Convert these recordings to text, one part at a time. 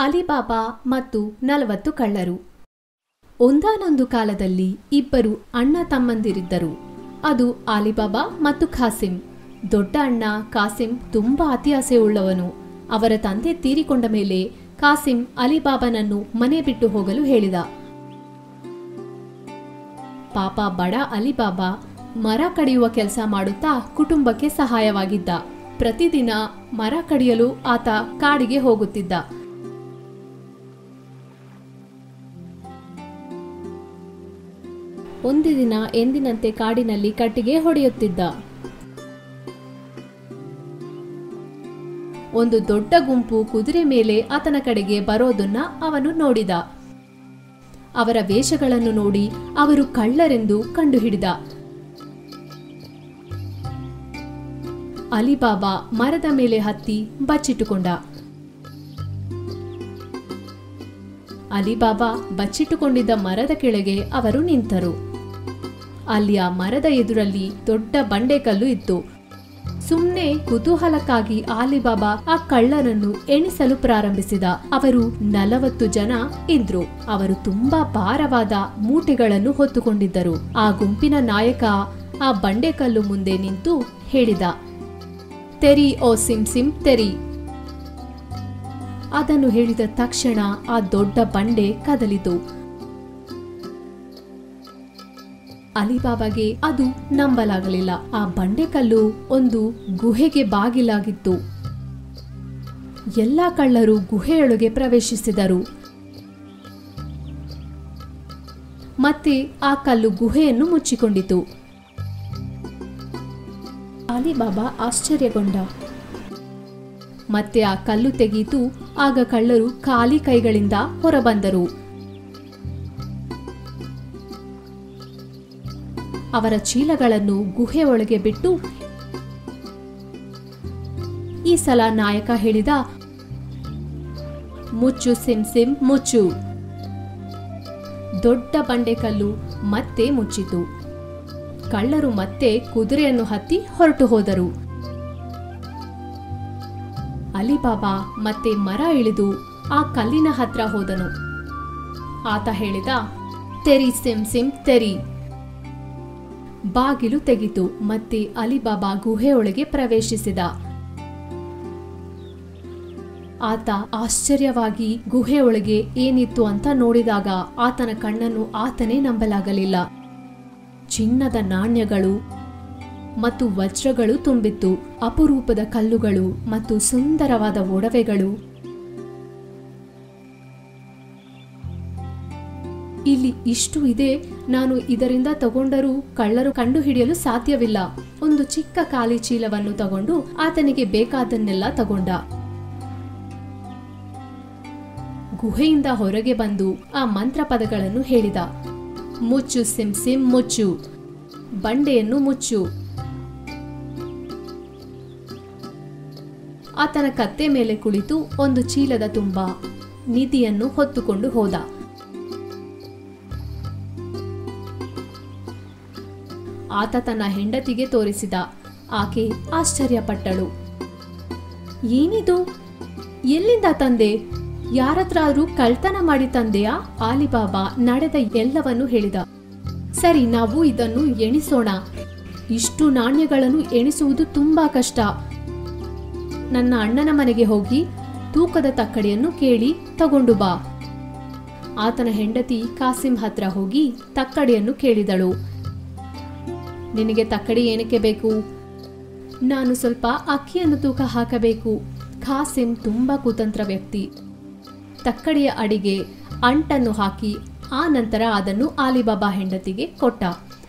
Alibaba ಮತ್ತು ನಲವತ್ತು ಕಳ್ಳರು ಒಂದಾನೊಂದು ಕಾಲದಲ್ಲಿ ಇಬ್ಬರು ಅಣ್ಣ ತಮ್ಮಂದಿರಿದ್ದರು ಅದು ಅಲಿಬಾಬಾ ಮತ್ತು ಖಾಸಿಂ ದೊಡ್ಡ ಅಣ್ಣ ಕಾಸಿಂ ತುಂಬಾ ಅತಿಯಾಸೆ ಉಳ್ಳವನು ಅವರ ತಂದೆ ತೀರಿಕೊಂಡ ಮೇಲೆ ಕಾಸಿಂ ಅಲಿಬಾಬನನ್ನು ಮನೆ ಬಿಟ್ಟು ಹೋಗಲು ಹೇಳಿದ ಪಾಪ ಬಡ ಅಲಿಬಾಬಾ ಮರ ಕಡಿಯುವ ಕೆಲಸ ಮಾಡುತ್ತಾ ಕುಟುಂಬಕ್ಕೆ ಸಹಾಯವಾಗಿದ್ದ ಪ್ರತಿದಿನ ಮರ ಕಡಿಯಲು ಆತ ಕಾಡಿಗೆ ಹೋಗುತ್ತಿದ್ದ ಒಂದು ದಿನ ಎಂದಿನಂತೆ ಕಾಡಿನಲ್ಲಿ ಕಟ್ಟಿಗೆ ಹೊಡೆಯುತ್ತಿದ್ದ ಒಂದು ದೊಡ್ಡ ಗುಂಪು ಕುದುರೆ ಮೇಲೆ ಆತನ ಕಡೆಗೆ ಬರೋದನ್ನ ಅವನು ನೋಡಿದ ಅವರ ವೇಷಗಳನ್ನು ನೋಡಿ ಅವರು ಕಳ್ಳರೆಂದು ಕಂಡುಹಿಡಿದ ಅಲಿಬಾಬಾ ಮರದ ಮೇಲೆ ಹತ್ತಿ ಬಚ್ಚಿಟ್ಟುಕೊಂಡ ಅಲಿಬಾಬಾ ಬಚ್ಚಿಟ್ಟುಕೊಂಡಿದ್ದ ಮರದ ಕೆಳಗೆ ಅವರು ನಿಂತರು ಅಲ್ಲಿ ಆ ಮರದ ಎದುರಲ್ಲಿ ದೊಡ್ಡ ಬಂಡೆಕಲ್ಲು ಇತ್ತು ಸುಮ್ನೆ ಕುತೂಹಲಕ್ಕಾಗಿ ಆಲಿಬಾಬಾ ಆ ಕಳ್ಳನನ್ನು ಎಣಿಸಲು ಪ್ರಾರಂಭಿಸಿದ ಅವರು ನಲವತ್ತು ಜನ ಇದ್ರು ಅವರು ತುಂಬಾ ಭಾರವಾದ ಮೂಟೆಗಳನ್ನು ಹೊತ್ತುಕೊಂಡಿದ್ದರು ಆ ಗುಂಪಿನ ನಾಯಕ ಆ ಬಂಡೆಕಲ್ಲು ಮುಂದೆ ನಿಂತು ಹೇಳಿದ ತೆರಿ ಓ ಸಿಮ್ ಸಿಮ್ ತೆರಿ ಅದನ್ನು ಹೇಳಿದ ತಕ್ಷಣ ಆ ದೊಡ್ಡ ಬಂಡೆ ಕದಲಿತು ಅಲಿಬಾಬಾಗೆ ಅದು ನಂಬಲಾಗಲಿಲ್ಲ ಆ ಬಂಡೆಕಲ್ಲು ಒಂದು ಗುಹೆಗೆ ಬಾಗಿಲಾಗಿತ್ತು ಎಲ್ಲಾ ಕಳ್ಳರು ಗುಹೆಯೊಳಗೆ ಪ್ರವೇಶಿಸಿದರು ಮತ್ತೆ ಆ ಕಲ್ಲು ಗುಹೆಯನ್ನು ಮುಚ್ಚಿಕೊಂಡಿತು ಅಲಿಬಾಬಾ ಆಶ್ಚರ್ಯಗೊಂಡ ಮತ್ತೆ ಆ ಕಲ್ಲು ತೆಗೆಯಿತು ಆಗ ಕಳ್ಳರು ಖಾಲಿ ಕೈಗಳಿಂದ ಹೊರಬಂದರು ಅವರ ಚೀಲಗಳನ್ನು ಗುಹೆ ಒಳಗೆ ಬಿಟ್ಟು ಈ ಸಲ ನಾಯಕ ಹೇಳಿದ ಮುಚ್ಚು ಸಿಮ್ ಸಿಮ್ ಮುಚ್ಚು ದೊಡ್ಡ ಬಂಡೆಕಲ್ಲು ಮತ್ತೆ ಮುಚ್ಚಿತು ಕಳ್ಳರು ಮತ್ತೆ ಕುದುರೆಯನ್ನು ಹತ್ತಿ ಹೊರಟು ಹೋದರು ಅಲಿಬಾಬಾ ಮತ್ತೆ ಮರ ಇಳಿದು ಆ ಕಲ್ಲಿನ ಹತ್ರ ಹೋದನು ಆತ ಹೇಳಿದ ತೆರಿ ಸಿಮ್ ಸಿಮ್ ತೆರಿ ಬಾಗಿಲು ತೆಗಿತು ಮತ್ತೆ ಅಲಿಬಾಬಾ ಗುಹೆಯೊಳಗೆ ಪ್ರವೇಶಿಸಿದ ಆತ ಆಶ್ಚರ್ಯವಾಗಿ ಗುಹೆಯೊಳಗೆ ಏನಿತ್ತು ಅಂತ ನೋಡಿದಾಗ ಆತನ ಕಣ್ಣನ್ನು ಆತನೇ ನಂಬಲಾಗಲಿಲ್ಲ ಚಿನ್ನದ ನಾಣ್ಯಗಳು ಮತ್ತು ವಜ್ರಗಳು ತುಂಬಿತ್ತು ಅಪರೂಪದ ಕಲ್ಲುಗಳು ಮತ್ತು ಸುಂದರವಾದ ಒಡವೆಗಳು ಇಲ್ಲಿ ಇಷ್ಟು ಇದೆ ನಾನು ಇದರಿಂದ ತಗೊಂಡರೂ ಕಳ್ಳರು ಕಂಡುಹಿಡಿಯಲು ಸಾಧ್ಯವಿಲ್ಲ ಒಂದು ಚಿಕ್ಕ ಖಾಲಿ ಚೀಲವನ್ನು ತಗೊಂಡು ಆತನಿಗೆ ಬೇಕಾದನ್ನೆಲ್ಲ ತಗೊಂಡ ಗುಹೆಯಿಂದ ಹೊರಗೆ ಬಂದು ಆ ಮಂತ್ರ ಪದಗಳನ್ನು ಹೇಳಿದ ಮುಚ್ಚು ಸಿಮ್ ಸಿಮ್ ಮುಚ್ಚು ಬಂಡೆಯನ್ನು ಮುಚ್ಚು ಆತನ ಕತ್ತೆ ಮೇಲೆ ಕುಳಿತು ಒಂದು ಚೀಲದ ತುಂಬ ನಿಧಿಯನ್ನು ಹೊತ್ತುಕೊಂಡು ಹೋದ ಆತ ತನ್ನ ಹೆಂಡತಿಗೆ ತೋರಿಸಿದ ಆಕೆ ಆಶ್ಚರ್ಯಪಟ್ಟಳು ಏನಿದು ಎಲ್ಲಿಂದ ತಂದೆ ಯಾರತ್ರಾದ್ರೂ ಕಳ್ತನ ಮಾಡಿ ತಂದೆಯಾ ಆಲಿಬಾಬಾ ನಡೆದ ಎಲ್ಲವನ್ನೂ ಹೇಳಿದ ಸರಿ ನಾವು ಇದನ್ನು ಎಣಿಸೋಣ ಇಷ್ಟು ನಾಣ್ಯಗಳನ್ನು ಎಣಿಸುವುದು ತುಂಬಾ ಕಷ್ಟ ನನ್ನ ಅಣ್ಣನ ಮನೆಗೆ ಹೋಗಿ ತೂಕದ ತಕ್ಕಡಿಯನ್ನು ಕೇಳಿ ತಗೊಂಡು ಬಾ ಆತನ ಹೆಂಡತಿ ಕಾಸಿಂ ಹತ್ರ ಹೋಗಿ ತಕ್ಕಡಿಯನ್ನು ಕೇಳಿದಳು ನಿನಗೆ ತಕ್ಕಡಿ ಏನಕ್ಕೆ ಬೇಕು ನಾನು ಸ್ವಲ್ಪ ಅಕ್ಕಿಯನ್ನು ತೂಕ ಹಾಕಬೇಕು ಖಾಸಿಂ ತುಂಬಾ ಕುತಂತ್ರ ವ್ಯಕ್ತಿ ತಕ್ಕಡಿಯ ಅಡಿಗೆ ಅಂಟನ್ನು ಹಾಕಿ ಆ ನಂತರ ಅದನ್ನು ಆಲಿಬಾಬಾ ಹೆಂಡತಿಗೆ ಕೊಟ್ಟ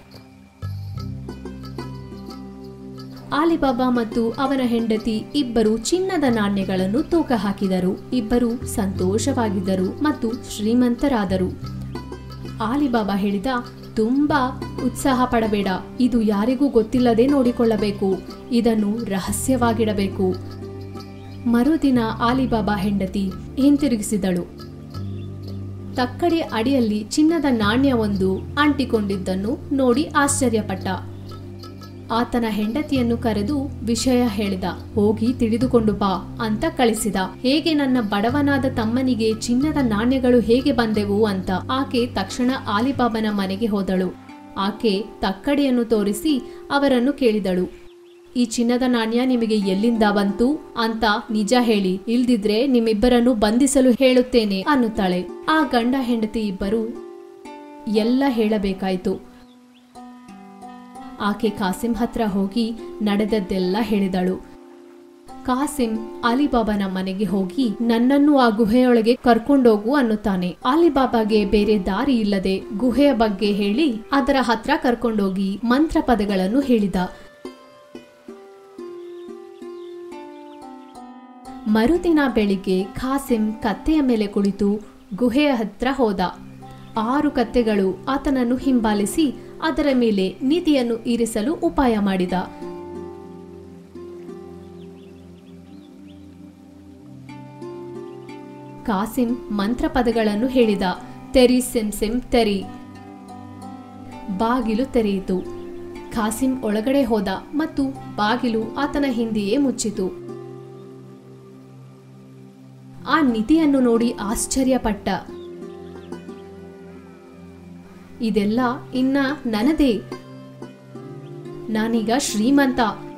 ಆಲಿಬಾಬಾ ಮತ್ತು ಅವನ ಹೆಂಡತಿ ಇಬ್ಬರು ಚಿನ್ನದ ನಾಣ್ಯಗಳನ್ನು ತೂಕ ಹಾಕಿದರು ಇಬ್ಬರು ಸಂತೋಷವಾಗಿದ್ದರು ಮತ್ತು ಶ್ರೀಮಂತರಾದರು ಆಲಿಬಾಬಾ ಹೇಳಿದ ತುಂಬಾ ಉತ್ಸಾಹ ಪಡಬೇಡ ಇದು ಯಾರಿಗೂ ಗೊತ್ತಿಲ್ಲದೆ ನೋಡಿಕೊಳ್ಳಬೇಕು ಇದನ್ನು ರಹಸ್ಯವಾಗಿಡಬೇಕು ಮರುದಿನ ಆಲಿಬಾಬಾ ಹೆಂಡತಿ ಹಿಂತಿರುಗಿಸಿದಳು ತಕ್ಕಡಿ ಅಡಿಯಲ್ಲಿ ಚಿನ್ನದ ನಾಣ್ಯವೊಂದು ಅಂಟಿಕೊಂಡಿದ್ದನ್ನು ನೋಡಿ ಆಶ್ಚರ್ಯಪಟ್ಟ ಆತನ ಹೆಂಡತಿಯನ್ನು ಕರೆದು ವಿಷಯ ಹೇಳಿದ ಹೋಗಿ ತಿಳಿದುಕೊಂಡು ಬಾ ಅಂತ ಕಳಿಸಿದ ಹೇಗೆ ನನ್ನ ಬಡವನಾದ ತಮ್ಮನಿಗೆ ಚಿನ್ನದ ನಾಣ್ಯಗಳು ಹೇಗೆ ಬಂದೆವು ಅಂತ ಆಕೆ ತಕ್ಷಣ ಆಲಿಬಾಬನ ಮನೆಗೆ ಹೋದಳು ಆಕೆ ತಕ್ಕಡಿಯನ್ನು ತೋರಿಸಿ ಅವರನ್ನು ಕೇಳಿದಳು ಈ ಚಿನ್ನದ ನಾಣ್ಯ ನಿಮಗೆ ಎಲ್ಲಿಂದ ಬಂತು ಅಂತ ನಿಜ ಹೇಳಿ ಇಲ್ದಿದ್ರೆ ನಿಮ್ಮಿಬ್ಬರನ್ನು ಬಂಧಿಸಲು ಹೇಳುತ್ತೇನೆ ಅನ್ನುತ್ತಾಳೆ ಆ ಗಂಡ ಹೆಂಡತಿ ಇಬ್ಬರು ಎಲ್ಲ ಹೇಳಬೇಕಾಯ್ತು ಆಕೆ ಕಾಸಿಂ ಹತ್ರ ಹೋಗಿ ನಡೆದದ್ದೆಲ್ಲ ಹೇಳಿದಳು ಕಾಸಿಂ ಅಲಿಬಾಬನ ಮನೆಗೆ ಹೋಗಿ ನನ್ನನ್ನು ಆ ಗುಹೆಯೊಳಗೆ ಕರ್ಕೊಂಡೋಗು ಅನ್ನುತ್ತಾನೆ ಅಲಿಬಾಬಾಗೆ ಬೇರೆ ದಾರಿ ಇಲ್ಲದೆ ಗುಹೆಯ ಬಗ್ಗೆ ಹೇಳಿ ಅದರ ಹತ್ರ ಕರ್ಕೊಂಡೋಗಿ ಮಂತ್ರ ಪದಗಳನ್ನು ಹೇಳಿದ ಮರುದಿನ ಬೆಳಿಗ್ಗೆ ಖಾಸಿಂ ಕತ್ತೆಯ ಮೇಲೆ ಕುಳಿತು ಗುಹೆಯ ಹತ್ರ ಹೋದ ಆರು ಕತ್ತೆಗಳು ಆತನನ್ನು ಹಿಂಬಾಲಿಸಿ ಅದರ ಮೇಲೆ ನಿಧಿಯನ್ನು ಇರಿಸಲು ಉಪಾಯ ಮಾಡಿದ ಕಾಸಿಂ ಮಂತ್ರ ಪದಗಳನ್ನು ಹೇಳಿದ ತೆರಿ ಸಿಂ ಸಿಂ ತೆರಿ ಬಾಗಿಲು ತೆರೆಯಿತು ಖಾಸಿಂ ಒಳಗಡೆ ಹೋದ ಮತ್ತು ಬಾಗಿಲು ಆತನ ಹಿಂದೆಯೇ ಮುಚ್ಚಿತು ಆ ನಿಧಿಯನ್ನು ನೋಡಿ ಆಶ್ಚರ್ಯಪಟ್ಟ ಇದೆಲ್ಲ ಇನ್ನ ನನ್ನದೇ ನಾನೀಗ ಶ್ರೀಮಂತ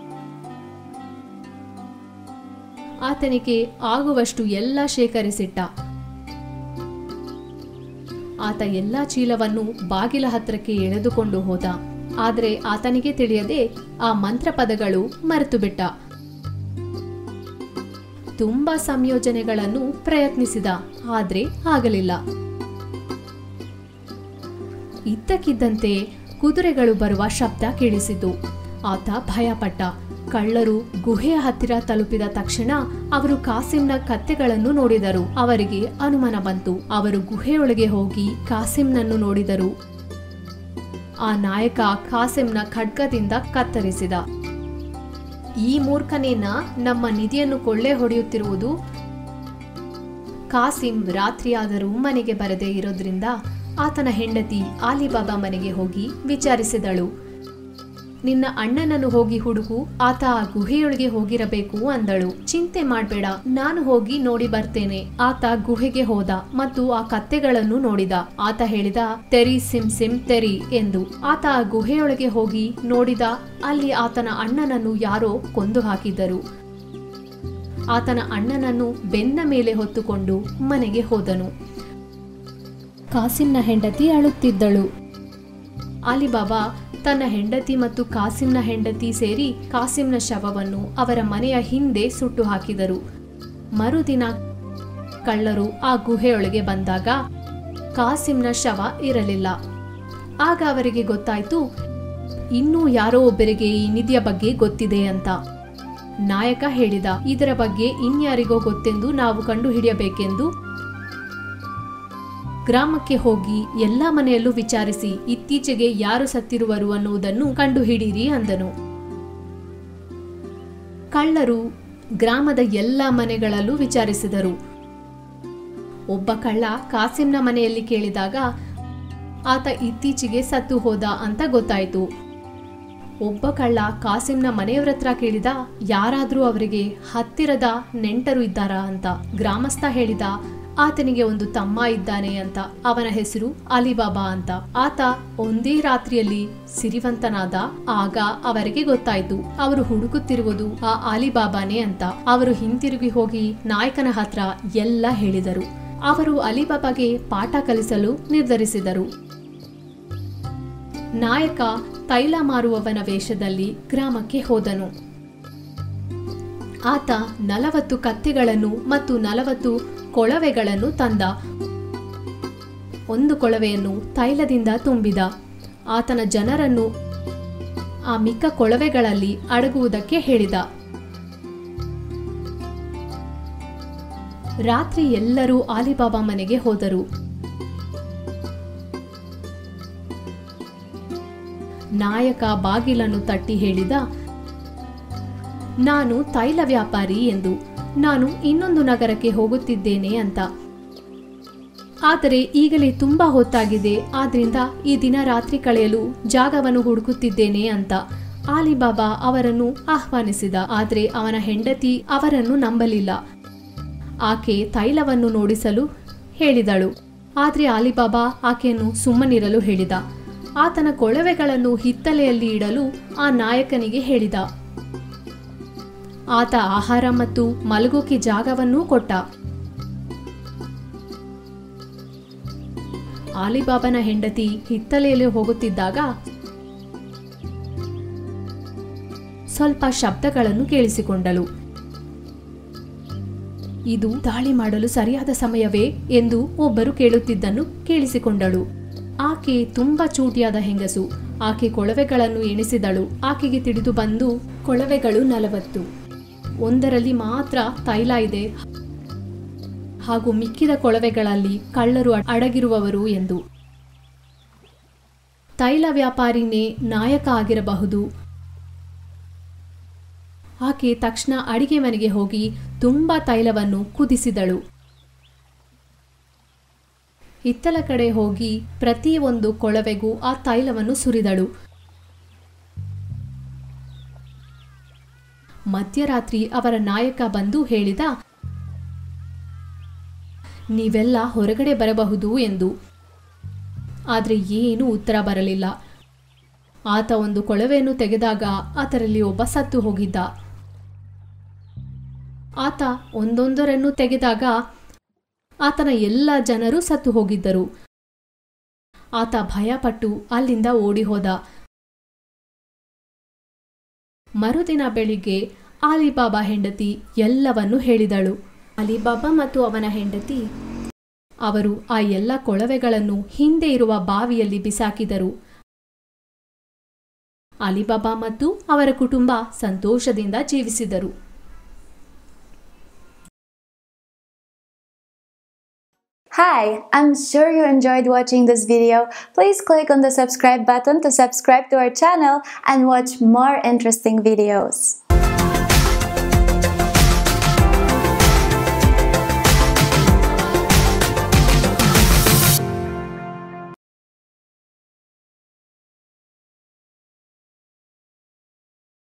ಆತನಿಗೆ ಆಗುವಷ್ಟು ಎಲ್ಲ ಶೇಖರಿಸಿಟ್ಟ ಆತ ಎಲ್ಲಾ ಚೀಲವನ್ನು ಬಾಗಿಲ ಹತ್ರಕ್ಕೆ ಎಳೆದುಕೊಂಡು ಹೋದ ಆದರೆ ಆತನಿಗೆ ತಿಳಿಯದೆ ಆ ಮಂತ್ರ ಪದಗಳು ಮರೆತು ಬಿಟ್ಟ ತುಂಬಾ ಸಂಯೋಜನೆಗಳನ್ನು ಪ್ರಯತ್ನಿಸಿದ ಆದ್ರೆ ಆಗಲಿಲ್ಲ ಇದ್ದಕ್ಕಿದ್ದಂತೆ ಕುದುರೆಗಳು ಬರುವ ಶಬ್ದ ಕೇಳಿಸಿತು ಆತ ಭಯಪಟ್ಟ ಕಳ್ಳರು ಗುಹೆಯ ಹತ್ತಿರ ತಲುಪಿದ ತಕ್ಷಣ ಅವರು ಕಾಸಿಂನ ಕತ್ತೆಗಳನ್ನು ನೋಡಿದರು ಅವರಿಗೆ ಅನುಮಾನ ಬಂತು ಅವರು ಗುಹೆಯೊಳಗೆ ಹೋಗಿ ಕಾಸಿಂನನ್ನು ನೋಡಿದರು ಆ ನಾಯಕ ಕಾಸಿಂನ ಖಡ್ಗದಿಂದ ಕತ್ತರಿಸಿದ ಈ ಮೂರ್ಖನೇನ ನಮ್ಮ ನಿಧಿಯನ್ನು ಕೊಳ್ಳೆ ಹೊಡೆಯುತ್ತಿರುವುದು ಕಾಸಿಂ ರಾತ್ರಿಯಾದರೂ ಮನೆಗೆ ಬರದೇ ಇರೋದ್ರಿಂದ ಆತನ ಹೆಂಡತಿ ಆಲಿಬಾಬಾ ಮನೆಗೆ ಹೋಗಿ ವಿಚಾರಿಸಿದಳು ನಿನ್ನ ಅಣ್ಣನನ್ನು ಹೋಗಿ ಹುಡುಕು ಆತ ಆ ಗುಹೆಯೊಳಗೆ ಹೋಗಿರಬೇಕು ಅಂದಳು ಚಿಂತೆ ಮಾಡ್ಬೇಡ ನಾನು ಹೋಗಿ ನೋಡಿ ಬರ್ತೇನೆ ಆತ ಗುಹೆಗೆ ಹೋದ ಮತ್ತು ಆ ಕತ್ತೆಗಳನ್ನು ನೋಡಿದ ಆತ ಹೇಳಿದ ತೆರಿ ಸಿಂ ಸಿಂ ತೆರಿ ಎಂದು ಆತ ಆ ಗುಹೆಯೊಳಗೆ ಹೋಗಿ ನೋಡಿದ ಅಲ್ಲಿ ಆತನ ಅಣ್ಣನನ್ನು ಯಾರೋ ಕೊಂದು ಹಾಕಿದ್ದರು ಆತನ ಅಣ್ಣನನ್ನು ಬೆನ್ನ ಮೇಲೆ ಹೊತ್ತುಕೊಂಡು ಮನೆಗೆ ಹೋದನು ಕಾಸಿಂನ ಹೆಂಡತಿ ಅಳುತ್ತಿದ್ದಳು ಅಲಿಬಾಬಾ ತನ್ನ ಹೆಂಡತಿ ಮತ್ತು ಕಾಸಿಂನ ಹೆಂಡತಿ ಸೇರಿ ಕಾಸಿಂನ ಶವವನ್ನು ಅವರ ಮನೆಯ ಹಿಂದೆ ಸುಟ್ಟು ಹಾಕಿದರು ಮರುದಿನ ಕಳ್ಳರು ಆ ಗುಹೆಯೊಳಗೆ ಬಂದಾಗ ಕಾಸಿಂನ ಶವ ಇರಲಿಲ್ಲ ಆಗ ಅವರಿಗೆ ಗೊತ್ತಾಯ್ತು ಇನ್ನೂ ಯಾರೋ ಒಬ್ಬರಿಗೆ ಈ ನಿಧಿಯ ಬಗ್ಗೆ ಗೊತ್ತಿದೆ ಅಂತ ನಾಯಕ ಹೇಳಿದ ಇದರ ಬಗ್ಗೆ ಇನ್ಯಾರಿಗೋ ಗೊತ್ತೆಂದು ನಾವು ಕಂಡುಹಿಡಿಯಬೇಕೆಂದು ಗ್ರಾಮಕ್ಕೆ ಹೋಗಿ ಎಲ್ಲಾ ಮನೆಯಲ್ಲೂ ವಿಚಾರಿಸಿ ಇತ್ತೀಚೆಗೆ ಯಾರು ಸತ್ತಿರುವರು ಅನ್ನುವುದನ್ನು ಕಂಡುಹಿಡಿಯಿರಿ ಅಂದನು ಕಳ್ಳರು ಗ್ರಾಮದ ಎಲ್ಲ ಮನೆಗಳಲ್ಲೂ ವಿಚಾರಿಸಿದರು ಒಬ್ಬ ಕಳ್ಳ ಕಾಸಿಂನ ಮನೆಯಲ್ಲಿ ಕೇಳಿದಾಗ ಆತ ಇತ್ತೀಚೆಗೆ ಸತ್ತು ಹೋದ ಅಂತ ಗೊತ್ತಾಯ್ತು ಒಬ್ಬ ಕಳ್ಳ ಕಾಸಿಂನ ಮನೆಯವರ ಹತ್ರ ಕೇಳಿದ ಯಾರಾದ್ರೂ ಅವರಿಗೆ ಹತ್ತಿರದ ನೆಂಟರು ಇದ್ದಾರಾ ಅಂತ ಗ್ರಾಮಸ್ಥ ಹೇಳಿದ ಆತನಿಗೆ ಒಂದು ತಮ್ಮ ಇದ್ದಾನೆ ಅಂತ ಅವನ ಹೆಸರು ಅಲಿಬಾಬಾ ಅಂತ ಆತ ಒಂದೇ ರಾತ್ರಿಯಲ್ಲಿ ಸಿರಿವಂತನಾದ ಆಗ ಅವರಿಗೆ ಗೊತ್ತಾಯ್ತು ಅವರು ಹುಡುಕುತ್ತಿರುವುದು ಆ ಅಲಿಬಾಬಾನೇ ಅಂತ ಅವರು ಹಿಂತಿರುಗಿ ಹೋಗಿ ನಾಯಕನ ಹತ್ರ ಎಲ್ಲ ಹೇಳಿದರು ಅವರು ಅಲಿಬಾಬಾಗೆ ಪಾಠ ಕಲಿಸಲು ನಿರ್ಧರಿಸಿದರು ನಾಯಕ ತೈಲ ಮಾರುವವನ ವೇಷದಲ್ಲಿ ಗ್ರಾಮಕ್ಕೆ ಹೋದನು ಆತ ನಲವತ್ತು ಕತ್ತೆಗಳನ್ನು ಮತ್ತು ನಲವತ್ತು ಕೊಳವೆಗಳನ್ನು ತಂದ ಒಂದು ಕೊಳವೆಯನ್ನು ತೈಲದಿಂದ ತುಂಬಿದ ಆತನ ಜನರನ್ನು ಆ ಮಿಕ್ಕ ಕೊಳವೆಗಳಲ್ಲಿ ಅಡಗುವುದಕ್ಕೆ ಹೇಳಿದ ರಾತ್ರಿ ಎಲ್ಲರೂ ಆಲಿಬಾಬಾ ಮನೆಗೆ ಹೋದರು ನಾಯಕ ಬಾಗಿಲನ್ನು ತಟ್ಟಿ ಹೇಳಿದ ನಾನು ತೈಲ ವ್ಯಾಪಾರಿ ಎಂದು ನಾನು ಇನ್ನೊಂದು ನಗರಕ್ಕೆ ಹೋಗುತ್ತಿದ್ದೇನೆ ಅಂತ ಆದರೆ ಈಗಲೇ ತುಂಬಾ ಹೊತ್ತಾಗಿದೆ ಆದ್ರಿಂದ ಈ ದಿನ ರಾತ್ರಿ ಕಳೆಯಲು ಜಾಗವನ್ನು ಹುಡುಕುತ್ತಿದ್ದೇನೆ ಅಂತ ಆಲಿಬಾಬಾ ಅವರನ್ನು ಆಹ್ವಾನಿಸಿದ ಆದರೆ ಅವನ ಹೆಂಡತಿ ಅವರನ್ನು ನಂಬಲಿಲ್ಲ ಆಕೆ ತೈಲವನ್ನು ನೋಡಿಸಲು ಹೇಳಿದಳು ಆದರೆ ಆಲಿಬಾಬಾ ಆಕೆಯನ್ನು ಸುಮ್ಮನಿರಲು ಹೇಳಿದ ಆತನ ಕೊಳವೆಗಳನ್ನು ಹಿತ್ತಲೆಯಲ್ಲಿ ಇಡಲು ಆ ನಾಯಕನಿಗೆ ಹೇಳಿದ ಆತ ಆಹಾರ ಮತ್ತು ಮಲಗೋಕೆ ಜಾಗವನ್ನೂ ಕೊಟ್ಟ ಆಲಿಬಾಬನ ಹೆಂಡತಿ ಹಿತ್ತಲೆಯಲ್ಲಿ ಹೋಗುತ್ತಿದ್ದಾಗ ಸ್ವಲ್ಪ ಶಬ್ದಗಳನ್ನು ಕೇಳಿಸಿಕೊಂಡಳು ಇದು ದಾಳಿ ಮಾಡಲು ಸರಿಯಾದ ಸಮಯವೇ ಎಂದು ಒಬ್ಬರು ಕೇಳುತ್ತಿದ್ದನ್ನು ಕೇಳಿಸಿಕೊಂಡಳು ಆಕೆ ತುಂಬಾ ಚೂಟಿಯಾದ ಹೆಂಗಸು ಆಕೆ ಕೊಳವೆಗಳನ್ನು ಎಣಿಸಿದಳು ಆಕೆಗೆ ತಿಳಿದು ಬಂದು ಕೊಳವೆಗಳು ನಲವತ್ತು ಒಂದರಲ್ಲಿ ಮಾತ್ರ ತೈಲ ಇದೆ ಹಾಗೂ ಮಿಕ್ಕಿದ ಕೊಳವೆಗಳಲ್ಲಿ ಕಳ್ಳರು ಅಡಗಿರುವವರು ಎಂದು ತೈಲ ವ್ಯಾಪಾರಿನೇ ನಾಯಕ ಆಗಿರಬಹುದು ಆಕೆ ತಕ್ಷಣ ಅಡಿಗೆ ಮನೆಗೆ ಹೋಗಿ ತುಂಬಾ ತೈಲವನ್ನು ಕುದಿಸಿದಳು ಹಿತ್ತಲ ಕಡೆ ಹೋಗಿ ಪ್ರತಿಯೊಂದು ಕೊಳವೆಗೂ ಆ ತೈಲವನ್ನು ಸುರಿದಳು ಮಧ್ಯರಾತ್ರಿ ಅವರ ನಾಯಕ ಬಂದು ಹೇಳಿದ ನೀವೆಲ್ಲ ಹೊರಗಡೆ ಬರಬಹುದು ಎಂದು ಆದರೆ ಏನೂ ಉತ್ತರ ಬರಲಿಲ್ಲ ಆತ ಒಂದು ಕೊಳವೆಯನ್ನು ತೆಗೆದಾಗ ಅದರಲ್ಲಿ ಒಬ್ಬ ಸತ್ತು ಹೋಗಿದ್ದ ಆತ ಒಂದೊಂದರನ್ನು ತೆಗೆದಾಗ ಆತನ ಎಲ್ಲ ಜನರು ಸತ್ತು ಹೋಗಿದ್ದರು ಆತ ಭಯಪಟ್ಟು ಅಲ್ಲಿಂದ ಓಡಿ ಹೋದ ಮರುದಿನ ಬೆಳಿಗ್ಗೆ ಆಲಿಬಾಬಾ ಹೆಂಡತಿ ಎಲ್ಲವನ್ನು ಹೇಳಿದಳು ಅಲಿಬಾಬಾ ಮತ್ತು ಅವನ ಹೆಂಡತಿ ಅವರು ಆ ಎಲ್ಲ ಕೊಳವೆಗಳನ್ನು ಹಿಂದೆ ಇರುವ ಬಾವಿಯಲ್ಲಿ ಬಿಸಾಕಿದರು ಅಲಿಬಾಬಾ ಮತ್ತು ಅವರ ಕುಟುಂಬ ಸಂತೋಷದಿಂದ ಜೀವಿಸಿದರು Hi, I'm sure you enjoyed watching this video. Please click on the subscribe button to subscribe to our channel and watch more interesting videos.